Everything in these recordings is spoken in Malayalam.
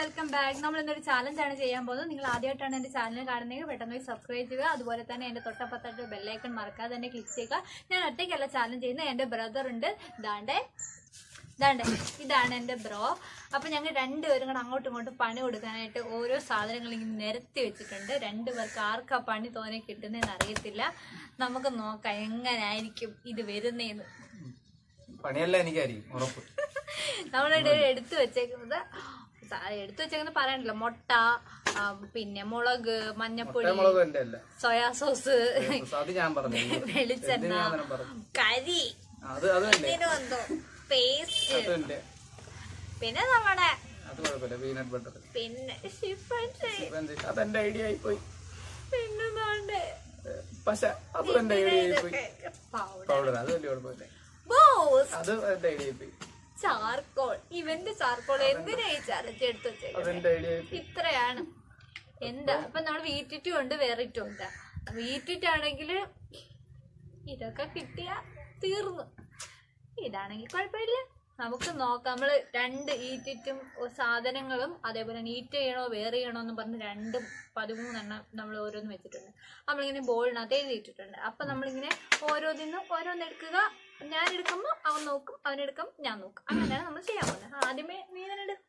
വെൽക്കം ബാക്ക് നമ്മൾ ഇന്നൊരു ചാലഞ്ച് ആണ് ചെയ്യാൻ പോകുന്നത് നിങ്ങൾ ആദ്യമായിട്ടാണ് എന്റെ ചാനൽ കാണുന്നതെങ്കിൽ പെട്ടെന്ന് പോയി സബ്സ്ക്രൈബ് ചെയ്യുക അതുപോലെ തന്നെ എന്റെ തൊട്ടപ്പത്തായിട്ട് ബെല്ലൈക്കൺ മറക്കാതെ തന്നെ ക്ലിക്ക് ചെയ്യുക ഞാൻ ഒറ്റയ്ക്കല്ല ചാലഞ്ച് ചെയ്യുന്നത് എന്റെ ബ്രദർ ഉണ്ട് ദാണ്ടെ ദാണ്ടെ ഇതാണ് എന്റെ ബ്രോ അപ്പൊ ഞങ്ങൾ രണ്ടുപേരും കൂടെ അങ്ങോട്ടും ഇങ്ങോട്ടും പണി കൊടുക്കാനായിട്ട് ഓരോ സാധനങ്ങൾ ഇങ്ങനെ നിരത്തി വെച്ചിട്ടുണ്ട് രണ്ടുപേർക്ക് ആർക്കാ പണി തോനെ കിട്ടുന്നതെന്ന് അറിയത്തില്ല നമുക്ക് നോക്കാം എങ്ങനായിരിക്കും ഇത് വരുന്നതെന്ന് പണിയല്ല എനിക്കായിരിക്കും ഉറപ്പ് നമ്മളിവിടെ എടുത്തു വെച്ചേക്കുന്നത് സ- എടുത്തു വെച്ചേക്കുന്നത് പറയണ്ടല്ലോ മുട്ട ആ, പിന്നെ മുളക് മഞ്ഞപ്പൊടി മുളകും എന്റെ അല്ല സോയാ സോസ് അത് ഞാൻ പറഞ്ഞു വെളിച്ചെണ്ണ എന്തിന് ഞാൻ അങ്ങനെ പറഞ്ഞു കരി അത് അത് എന്റെ ഇതിനെന്തോ പേസ്റ്റ് അത് എന്റെ പിന്നെ നമ്മുടെ അത് കുഴപ്പമില്ല പീനട്ട് ബട്ടർ പിന്നെ ഷിപ്പൻസ് അതെന്റെ ഐഡിയ ആയിപ്പോയി പിന്നെ ദാണ്ടെ പക്ഷെ അത് എന്റെ ഐഡിയ ആയിപ്പോയി പൗഡർ പൗഡർ അത് വലിയ കുഴപ്പമില്ല ബോസ് അത് എന്റെ ഐഡിയ ആയിപ്പോയി ചാർക്കോൾ ഇവന്റെ ചാർക്കോൾ എന്തിനാ ഈ ചാലഞ്ച് എടുത്തു അത് വെച്ചേക്കുന്നത് എന്റെ ഐഡിയ ആയിപ്പോയി ഇത്രയാണ് എന്താ അപ്പൊ നമ്മൾ വീട്ടിട്ടും ഉണ്ട് വേറിട്ടും ഉണ്ട് വീട്ടിട്ടാണെങ്കിൽ ഇതൊക്കെ കിട്ടിയ തീർന്നു ഇതാണെങ്കിൽ കുഴപ്പമില്ല നമുക്ക് നോക്കാം നമ്മള് രണ്ട് ഈറ്റിറ്റും സാധനങ്ങളും അതേപോലെ നീറ്റ് ചെയ്യണോ വേറെ ചെയ്യണോ എന്ന് പറഞ്ഞ് രണ്ടും പതിമൂന്നെണ്ണം നമ്മൾ ഓരോന്ന് വെച്ചിട്ടുണ്ട് നമ്മളിങ്ങനെ ബോളിനകത്ത് എഴുതിയിട്ടിട്ടുണ്ട് അപ്പൊ നമ്മളിങ്ങനെ ഓരോന്നിന്നും ഓരോന്ന് എടുക്കുക ഞാൻ എടുക്കുമ്പോൾ അവൻ നോക്കും അവൻ എടുക്കും ഞാൻ നോക്കും അങ്ങനെയാണ് നമ്മൾ ചെയ്യാൻ പോകുന്നത് ആദ്യമേ നീ തന്നെ എടു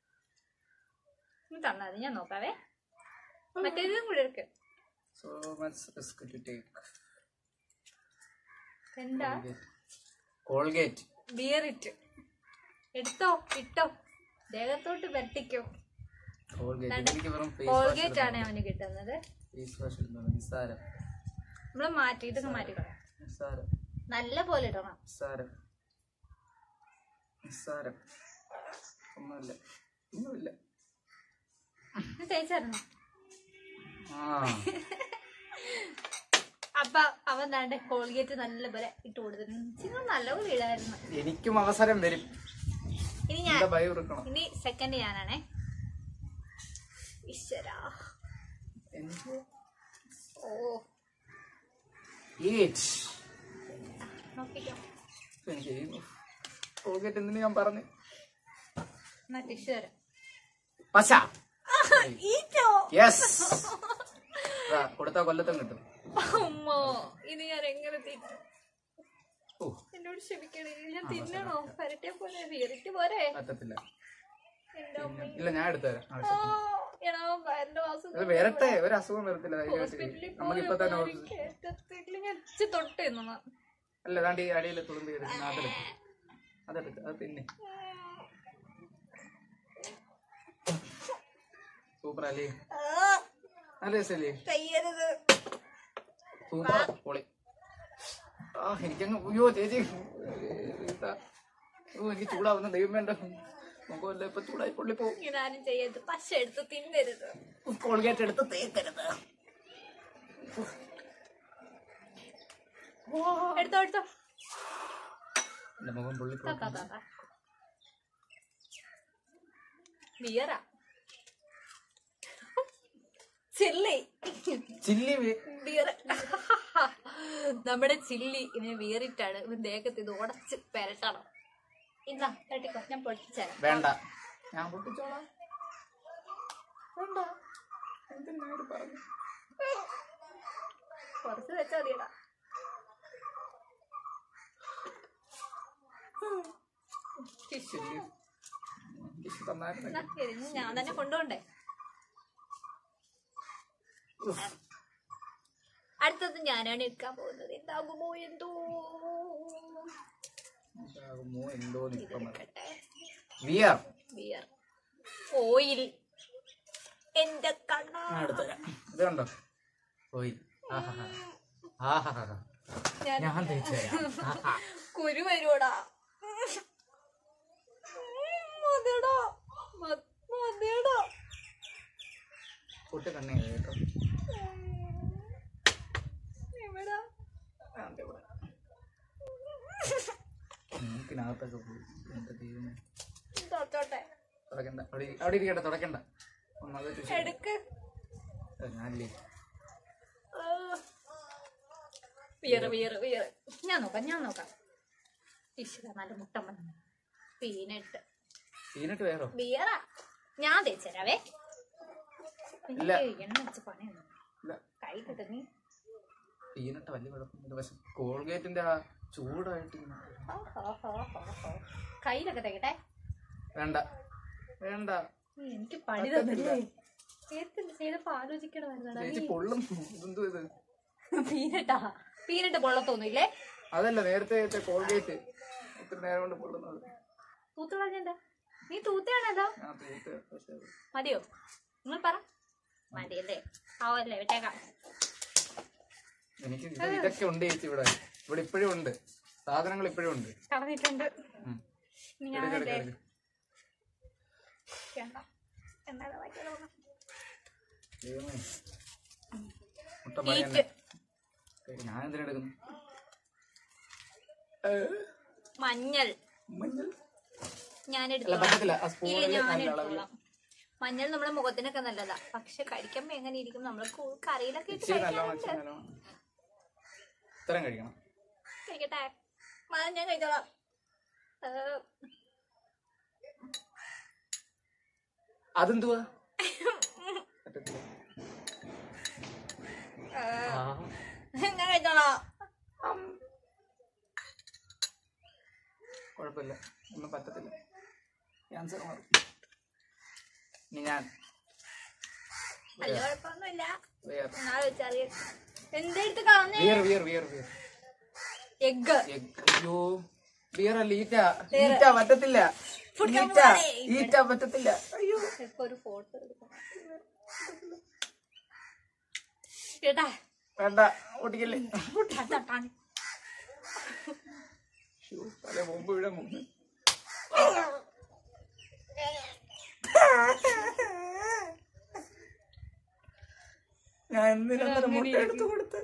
നീ തന്നാ മതി ഞാൻ നോക്കാവേ മറ്റേതും കൂടെ എടുക്ക so much risk to take എന്താ കോൾഗേറ്റ് ബിയർ ഇറ്റ് എടുത്തോ ഇട്ടോ ദേഹത്തോട്ട് വെട്ടിക്കോ കോൾഗേറ്റ് എനിക്ക് വെറും ഫേസ് കോൾഗേറ്റ് ആണ് അവന് കിട്ടുന്നത് ഫേസ് വാഷ് ഇടുന്നത് നിസ്സാരം നമ്മള് മാറ്റി ഇതൊക്കെ മാറ്റിക്കളയാം നിസ്സാരം നല്ല പോലെ ഇടണം നിസ്സാരം നിസ്സാരം ഒന്നുമില്ല ഒന്നുമില്ല ഇത് തേച്ചായിരുന്നു ആ അപ്പൊ അവൻ താണ്ടെ കോൾഗേറ്റ് നല്ല പോലെ ഇട്ട് കൊടുത്തിട്ടുണ്ട് നിങ്ങൾ നല്ല പോലെ ഇടായിരുന്നു എനിക്കും അവസരം വരും ഇനി ഞാൻ എന്താ ഭയം എടുക്കണം ഇനി സെക്കൻഡ് ഞാനാണേ ഈശ്വരാ എനിക്ക് ഓ ഏറ്റ് നോക്കിക്കോ എനിക്ക് കോൾഗേറ്റ് എന്തിനു ഞാൻ പറഞ്ഞു എന്നാ ടിഷ്യൂ തരാം പശ ഈറ്റോ യെസ് കൊടുത്ത കൊല്ലത്തും കിട്ടും അമ്മോ ഇത് ഞാൻ എങ്ങനെ തിന്നും ഓ എന്നോട് ക്ഷമിക്കണേ ഞാൻ തിന്നണോ പരട്ടെ പോലെ വീറിട്ട് പോരെ പറ്റത്തില്ല എന്റെ അമ്മ ഇല്ല ഞാൻ എടുത്തുതരാം ആ, ആവശ്യത്തിന് എടാ എന്റെ വാസം ഇത് വരട്ടെ ഒരു അസുഖം വരത്തില്ല ധൈര്യമായിട്ട് ഹോസ്പിറ്റലിൽ ഇരി. നമുക്കിപ്പോ തന്നെ പോയി ഹോസ്പിറ്റൽ കേട്ടത്തില്ലെങ്കിൽ അച്ഛ തൊട്ട് തിന്നണ അല്ല ദാണ്ട് ഈ അടിയിൽ തുളുമ്പി കിടക്കുന്ന അതെടുക്ക് അതെടുക്ക് അത് തിന്നെ സൂപ്പർ അല്ലേ നല്ല രസല്ലേ ചെയ്യരുത് സൂപ്പർ പൊളി ആ എനിക്കങ്ങ് അയ്യോ ചേച്ചി ഇതാ. ഓ എനിക്ക് ചൂടാവുന്ന ദൈവം വേണ്ട മുഖമല്ല ഇപ്പൊ ചൂടായി പൊള്ളിപ്പോ ഇങ്ങനാരും ചെയ്യരുത് പശ എടുത്ത് തിന്നരുത് കോൾഗേറ്റ് എടുത്ത് തേക്കരുത് എടുത്തോ എടുത്തോ എന്റെ മുഖം പൊള്ളിപ്പോ താ, താ, താ, താ. ബിയറാ ചില്ലി ചില്ലി ബിയർ നമ്മുടെ ചില്ലി ഇവന് വീറിട്ടാണ് ഇവൻ ദേഹത്ത് ഇത് ഉടച്ച് പെരട്ടണം ഇന്നാ തട്ടിക്കോ ഞാൻ പൊട്ടിച്ചേരാം വേണ്ട ഞാൻ പൊട്ടിച്ചോളാം വേണ്ട എന്തിനാ ഇത് പറഞ്ഞു കുറച്ച് വെച്ചാ മതിയടാ ടിഷ്യൂ. ചില്ലി ടിഷ്യൂ തന്നായിരുന്നു എന്നാ, ഇതിന് ഞാൻ തന്നെ കൊണ്ടുപോണ്ടേ അടുത്തത് ഞാനാണ് എടുക്കാൻ പോകുന്നത് എന്താകുമോ എന്തോ ആകുമോ എന്തോ നിപ്പം എടുക്കട്ടെ വിയർ ബിയർ ഓയിൽ എന്റെ കണ്ണ ഞാൻ എടുത്തുതരാം ഇത് കണ്ടോ പോയി ആഹാ ആഹാ ഞാൻ ഞാൻ തേച്ചു തരാം ആഹാ. കുരു വരുവോടാ മതിയടാ മ- മതിയടാ പൊട്ടി കണ്ണേ കേട്ടോ എവിടാ ആണ്ട് ഇവിടെ. മൂക്കിനകത്തൊക്കെ പോയി എന്റെ ദൈവമേ തൊട്ടോട്ടെ തുടക്കണ്ട അവിടെ ഇരി- അവിടെ ഇരിക്കട്ടെ തുടക്കണ്ട ഒന്നത് ടിഷ്യൂ എടുക്ക് ഞാനില്ലേ വിയറ് വിയറ് വിയറ് ഞാൻ നോക്കാം ഞാൻ നോക്കാം ഈശ്വര നല്ല മുട്ടൻ പീനട്ട് പീനട്ട് വേറോ ബിയറാ ഞാൻ തേച്ചരാവേ ഇല്ല. എനിക്ക് എണ്ണ വെച്ച് പണിയുണ്ട് ഇല്ല കൈ കിട്ടുന്നീ പീനട്ട് വലിയ കുഴപ്പമില്ല പക്ഷെ കോൾഗേറ്റിന്റെ ആ ചൂടായിട്ട് ഇങ്ങനെ. കയ്യിലൊക്കെ തേക്കട്ടെ വേണ്ട വേണ്ട നീ എനിക്ക് പണി തന്നില്ലേ നേരത്തെ ചെയ്തപ്പോ ആലോചിക്കണമായിരുന്നടാ ചേച്ചി പൊള്ളും എന്തോ ഇത് പീനട്ടാ പീനട്ട് പൊള്ളത്തൊന്നുമില്ലേ അതല്ല നേരത്തെ വെച്ച കോൾഗേറ്റ് ഒത്തിരി നേരം കൊണ്ട് പൊള്ളുന്നത് തൂത്തുകളഞ്ഞെന്താ നീ തൂത്തയാണല്ലോ ഞാൻ തൂത്ത് പക്ഷെ അത് മതിയോ നിങ്ങൾ പറ മതിയല്ലേ ആവല്ലേ വിട്ടേക്കാം എനിക്ക് ഇത് ഇതൊക്കെ ഉണ്ട് ചേച്ചി ഇവിടെ ഇവിടെ ഇപ്പോഴും ഉണ്ട് സാധനങ്ങൾ ഇപ്പോഴും ഉണ്ട് കളഞ്ഞിട്ടുണ്ട് ഉം. ഇനി എടുക്ക്, എടുക്ക്, ഞാനല്ലേ എടുക്ക്. വേണ്ട എന്നാ വായിക്കാലോ ദൈവമേ. മുട്ട പണി തന്നെ. ഞാൻ എന്തിനെടുക്കുന്നു മഞ്ഞൾ മഞ്ഞൾ ഞാൻ അല്ല എടുത്തോളാം പറ്റത്തില്ല ആ ഇല്ല സ്പൂണിൽ ഞാൻ നല്ല അളവിൽ എടുത്തോളാം മഞ്ഞൾ നമ്മുടെ മുഖത്തിനൊക്കെ നല്ലതാ പക്ഷെ കഴിക്കുമ്പോ എങ്ങനെ ഇരിക്കും നമ്മൾ കറിയിലൊക്കെ ഇട്ട് ഇച്ചിരി നല്ലോണം കഴിക്കാറുണ്ട് ഇച്ചിരി നല്ലോണം ഇത്രയും കഴിക്കണം കഴിക്കട്ടെ മാ, ഞാൻ കഴിച്ചോളാം ഏ, അതെന്തുവാ പറ്റത്തില്ല ഏ, ആ. ഞാൻ കഴിച്ചോളാം കുഴപ്പമില്ല ഒന്നും പറ്റത്തില്ല ക്യാൻസർ മാറും ഇനി ഞാൻ വലിയ കുഴപ്പമൊന്നുമില്ല വേർ എന്നാ വെച്ചറിയ എന്തെടുത്ത് കളഞ്ഞേ വിയർ വിയർ വിയർ വിയർ എഗ് അയ്യോ ബിയർ അല്ല ഈറ്റ ഈറ്റ പറ്റത്തില്ല Food ഈറ്റ company. ഈറ്റ പറ്റത്തില്ല അയ്യോ ഇപ്പൊ ഒരു ഫോട്ടോ എടുക്കണം കേട്ടാ വേണ്ട ഓടിക്കല്ലേ തട്ടാണ് ശ്ശോ, തല മുമ്പ് ഇവിടെ മുങ്ങി ഞാൻ എന്തിനാ മുട്ട എടുത്തു കൊടുത്ത്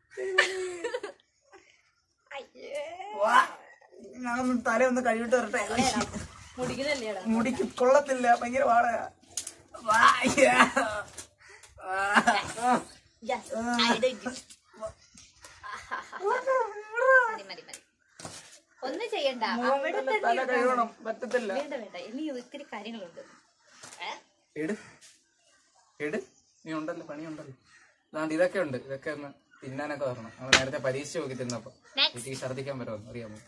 അയ്യേ വാ, ഞാൻ ഒന്ന് തല ഒന്ന് കഴിവിട്ട് വരട്ടെ മുടിക്കുന്നല്ലേടാ മുടിക്ക് കൊള്ളത്തില്ല ഭയങ്കര വാടക വാ, യ്യാ. ആ, ആ. യെസ് ഐ ഡിഡ് മതി മതി മതി ഒന്നും ചെയ്യണ്ട അവിടെ മുഖം തന്നെ തല ഇരുന്നാ കഴുകണം പറ്റത്തില്ല വേണ്ട വേണ്ട ഇനി ഒത്തിരി കാര്യങ്ങളുണ്ട് ഏ? എട് എട് നീ ഉണ്ടല്ലോ പണിയുണ്ടല്ലോ അതാണ്ട് ഇതൊക്കെ ഉണ്ട് ഇതൊക്കെ ഒന്ന് തിന്നാനൊക്കെ വരണം നമ്മൾ നേരത്തെ പരീക്ഷ നോക്കി തിന്നപ്പോ Next. വീട്ടിൽ ഛർദിക്കാൻ പറ്റുമോ അറിയാമോ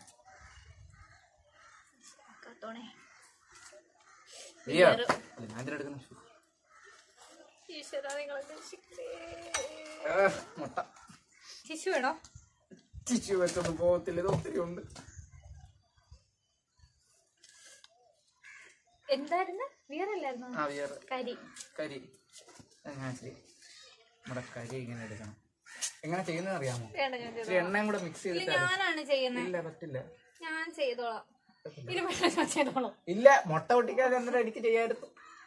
കാത്തോണേ അയ്യോ അല്ല ഞാൻ ഇതിലെടുക്കുന്നു ഈശ്വര നിങ്ങളെ രക്ഷിക്കണേ. മുട്ട ശിശു വേണോ ചിച്ചു വെച്ചൊന്നും പോകത്തില്ല ഇത് ഒത്തിരി ഉണ്ട് എന്തായിരുന്നു വിയറല്ലായിരുന്നു ആ വിയർ കരി കരി ഞാൻ ശരി നമ്മുടെ കരി ഇങ്ങനെ എടുക്കണം എങ്ങനെ ചെയ്യുന്നത് അറിയാമോ വേണ്ട ഞാൻ ഇച്ചിരി എണ്ണയും കൂടെ മിക്സ് ഇല്ല ചെയ്തിട്ട് ഞാനാണ് ചെയ്യുന്നത് ഇല്ല പറ്റില്ല ഞാൻ ചെയ്തോളാം ഇനി വേണ്ട ഞാൻ ചെയ്തോളാം ഇല്ല മുട്ട പൊട്ടിക്കാതെ എന്നിട്ട് എനിക്ക് ചെയ്യായിരുന്നു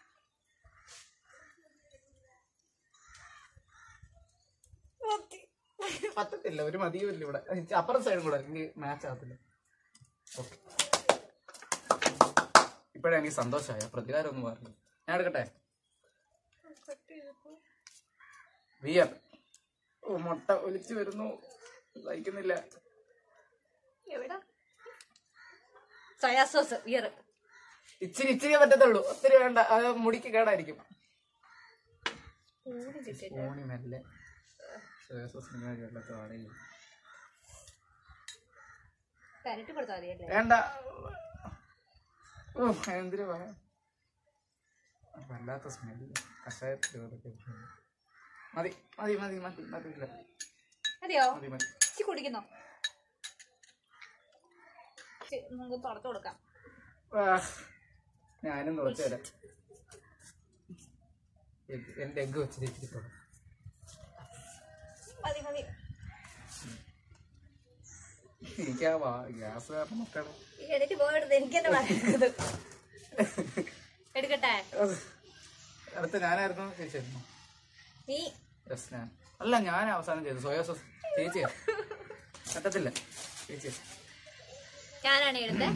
പറ്റത്തില്ല ഒരു മതിയുമില്ല ഇവിടെ അപ്പുറം സൈഡും കൂടെ എനിക്ക് മാച്ച് ആകത്തില്ല ഓക്കെ ഇപ്പോഴാണ് എനിക്ക് സന്തോഷമായ പ്രതികാരം ഒന്നും പറഞ്ഞു ഞാൻ എടുക്കട്ടെ വിയർ ഓ മുട്ട ഒലിച്ചു വരുന്നു സഹിക്കുന്നില്ല എവിടാ സോയാ സോസ് വിയർ ഇച്ചിരി ഇച്ചിരി പറ്റത്തുള്ളൂ ഒത്തിരി വേണ്ട അത് മുടിക്ക് കേടായിരിക്കും സ്പൂണി മെല്ലെ സോയാ സോസിന് വെള്ളത്തെ വാടകയും കരട്ട് കൊടുത്താൽ മതിയല്ലേ വേണ്ട ഓ എന്തിനു പറയാ വല്ലാത്ത സ്മെല്ല് കഷായത്തിൽ ഇതൊക്കെ ഇരിക്കുന്നു. മതി മതി മതി മതി മതി ഇല്ല അതെയോ മതി മതി ഇച്ചി കുടിക്കുന്നോ ഇച്ചി നമുക്ക് തുറച്ചു കൊടുക്കാം ആ, ഞാനും തുറച്ചു തരാം എഗ്- എന്റെ എഗ് വെച്ചിട്ട് ഇച്ചിരി തുറ മതി മതി എനിക്ക് ആ വാ- ഗ്യാസ് കാരണം മക്കളെ ഈ ഇടയ്ക്ക് പോയെടുത്ത് എനിക്ക് തന്നെ പറയുന്നത് എടുക്കട്ടെ അടുത്ത ഞാനായിരുന്നു ചേച്ചിയായിരുന്നു നീ യെസ് ഞാൻ അല്ല ഞാൻ അവസാനം ചെയ്തു സോയാ സോസ് ചേച്ചിയാ പറ്റത്തില്ല ചേച്ചി ഞാനാണ് എടുത്തത്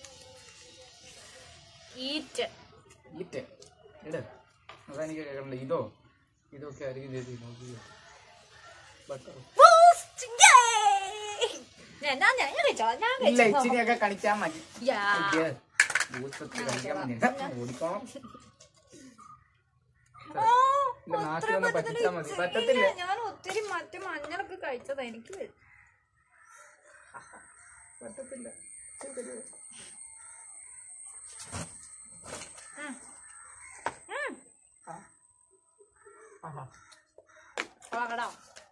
ഈറ്റ് ഈറ്റ് ഇട് അതെനിക്ക് കേൾക്കണ്ട ഇതോ ഇതൊക്കെ ആയിരിക്കും ചേച്ചി നോക്കിയോ ബട്ടർ ഞാൻ ഞാൻ ഞാൻ കഴിച്ചോളാം ഞാൻ ഇല്ല കഴിച്ചോളാം ഇച്ചിരിയൊക്കെ കണിച്ചാ മതി യാ അയ്യേ, ഭൂതത്തിൽ കളിക്കാൻ മതി. ഓടിക്കോണം ഓ, എന്റെ നാട്ടിൽ അത്രയും ഒന്ന് പറ്റിച്ചാ മതി പറ്റത്തില്ല ഇല്ല, ഞാൻ ഒത്തിരി മറ്റു മഞ്ഞളൊക്കെ കഴിച്ചതാ എനിക്ക് വരും. പറ്റത്തില്ല ഇത് തരുമോ? ഉം. ഉം. ആഹാ വാങ്ങടാ.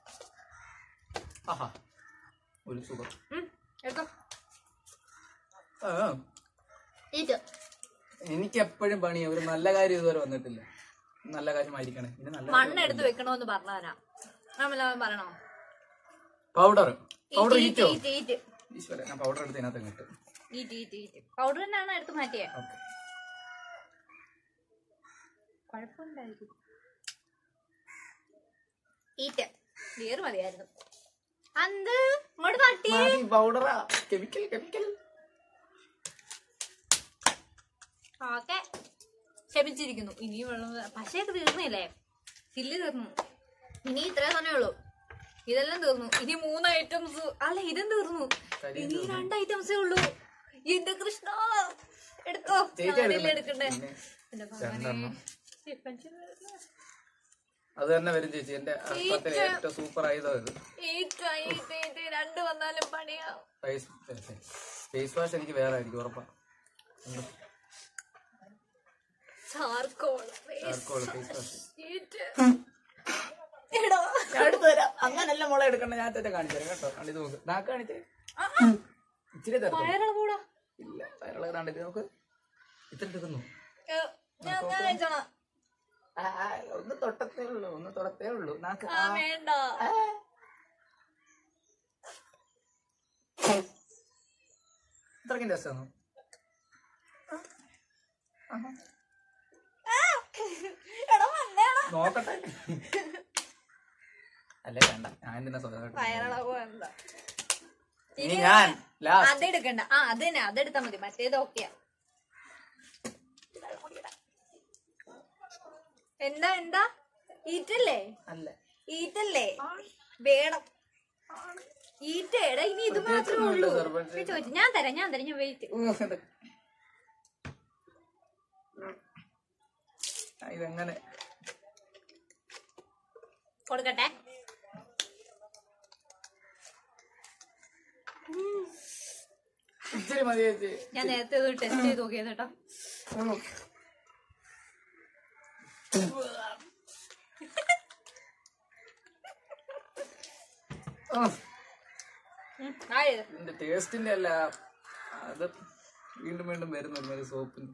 ആഹാ ഒരു സുഖം ഉം, എടുത്തോ. ആ, ഇത്. എനിക്ക് എപ്പോഴും പണിയാ ഒരു നല്ല കാര്യം ഇതുവരെ വന്നിട്ടില്ല നല്ല കാര്യമായിരിക്കണേ ഇനി നല്ല മണ്ണെടുത്ത് വെക്കണോന്ന് പറഞ്ഞവനാ നമ്മളവൻ പറയണോ പൗഡർ പൗഡർ ഈറ്റ്, ഈറ്റോ ഈറ്റ്, ഈറ്റ്. ഈശ്വര ഞാൻ പൗഡർ എടുത്ത് ഇതിനകത്ത് കിട്ടും ഈറ്റ്, ഈറ്റ്, ഈറ്റ്. പൗഡർ തന്നെയാണ് എടുത്ത് മാറ്റിയേ ഓക്കെ കുഴപ്പമുണ്ടായിരിക്കും ഈറ്റ് ബിയർ മതിയായിരുന്നു അന്ത് ഇങ്ങോട്ട് തട്ടി പൗഡറാ കെമിക്കൽ കെമിക്കൽ ഓക്കെ ക്ഷമിച്ചിരിക്കുന്നു ഇനി വെള്ളം പശയൊക്കെ തീർന്നില്ലേ ചില്ല് തീർന്നു ഇനി ഇത്രേ തന്നെ ഉള്ളൂ ഇതെല്ലാം തീർന്നു ഇനി മൂന്ന് ഐറ്റംസ് അല്ല ഇതും തീർന്നു കരിയും ഇനി രണ്ട് ഐറ്റംസേ ഉള്ളൂ എന്റെ കൃഷ്ണ എടുത്തോ ചേച്ചി ഞാനല്ലേ എടുക്കണ്ടേ? എടുക്കണ്ടേ പിന്നെ എന്റെ ഭഗവാനേ. രണ്ടെണ്ണം. ഈ പെൻഷൻ വരുന്നു. അത് തന്നെ വരും ചേച്ചി എന്റെ അർത്ഥത്തിലെ ഏറ്റവും സൂപ്പർ ആയുധം ഇത് ഈറ്റ്, ഈറ്റ്, ഈറ്റ്. രണ്ട് വന്നാലും പണിയാവും ഫേസ് ഫേസ് വാഷ് എനിക്ക് വേറെ ആയിരിക്കും ഉറപ്പാ charcoal charcoal face wash eat. എടോ ഞാൻ എടുത്തു തരാം അങ്ങനല്ല മുള എടുക്കണ്ട ഞാൻ തന്നെ കാണിച്ചു തരാം കേട്ടോ കണ്ടിത് നോക്ക് നാക്ക് കാണിച്ചേ ഇച്ചിരി തരത്തില്ല വയറിളകൂടാ ഇല്ല വയറുള്ളത് കണ്ടിട്ട് നോക്ക് ഇത്ര എടുക്കുന്നു ഏ, ഞാൻ ഞാൻ അയച്ചോളാം ആ, ആ, ഒന്ന് തൊട്ടത്തേ ഉള്ളൂ ഒന്ന് തൊടത്തേ ഉള്ളൂ നാക്ക് ആ ആ. വേണ്ട ആ. ഇത്രയ്ക്കും രസമാണോ എടാ വന്നേടാ നോക്കട്ടെ അല്ലേ വേണ്ട ഞാൻ എന്തിനാ സ്വന്തമായിട്ട് വയറിളകോ എന്താ ഇനി ഞാൻ ലാസ്റ്റ് അതെടുക്കണ്ട ആ അത് തന്നെ അതെടുത്താ മതി മറ്റേത് ഓക്കെയാ എന്താ എന്താ ഈറ്റല്ലേ അല്ല ഈറ്റല്ലേ വേണം ഈറ്റേടാ ഇനി ഇത് മാത്രമേ ഉള്ളൂ സർബത്ത്. ഞാൻ ചോദിച്ചു ഞാൻ തരാം ഞാൻ തരാം ഞാൻ വെയിറ്റ് ഊ, ഇത്. ആ, ഇതെങ്ങനെ കൊടുക്കട്ടെ ഇച്ചിരി മതി ചേച്ചി ഞാൻ നേരത്തെ ഇത് ടെസ്റ്റ് ചെയ്ത് നോക്കിയത് കേട്ടോ ഉം. ആ, ഉം, ആയത് ഇതിന്റെ ടേസ്റ്റിന്റെ അല്ല അത് വീണ്ടും വീണ്ടും വരുന്നു ഒരു സോപ്പിന്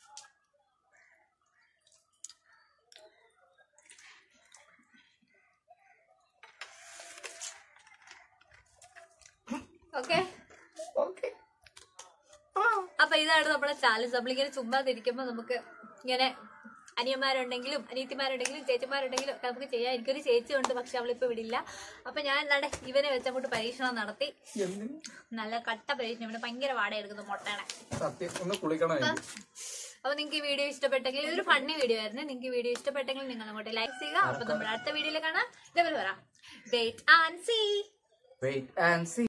ഓക്കെ ഓക്കെ അപ്പൊ ഇതാണ് നമ്മുടെ ചാലഞ്ച് നമ്മളിങ്ങനെ ചുമ്മാ തിരിക്കുമ്പോ നമുക്ക് ഇങ്ങനെ അനിയന്മാരുണ്ടെങ്കിലും അനിയത്തിമാരുണ്ടെങ്കിലും ചേച്ചിമാരുണ്ടെങ്കിലും ഒക്കെ നമുക്ക് ചെയ്യാം എനിക്കൊരു ചേച്ചി ഉണ്ട് പക്ഷെ അവളിപ്പോ വിടില്ല അപ്പൊ ഞാൻ എന്താണ് ഇവനെ വെച്ചങ്ങോട്ട് പരീക്ഷണം നടത്തി എന്തിന് നല്ല കട്ട പരീക്ഷണം ഇവിടെ ഭയങ്കര വാടയെടുക്കുന്നു മുട്ടയുടെ സത്യം ഒന്ന് കുളിക്കണം എനിക്ക്. അപ്പൊ നിങ്ങൾക്ക് ഈ വീഡിയോ ഇഷ്ടപ്പെട്ടെങ്കിൽ ഇതൊരു ഫണ്ണി വീഡിയോ ആയിരുന്നു നിങ്ങൾക്ക് ഈ വീഡിയോ ഇഷ്ടപ്പെട്ടെങ്കിൽ നിങ്ങൾ അങ്ങോട്ട് ലൈക്ക് ചെയ്യുക അപ്പൊ നമ്മൾ അടുത്ത വീഡിയോയിൽ കാണാം ഇതേപോലെ വരാം wait and see Wait and see.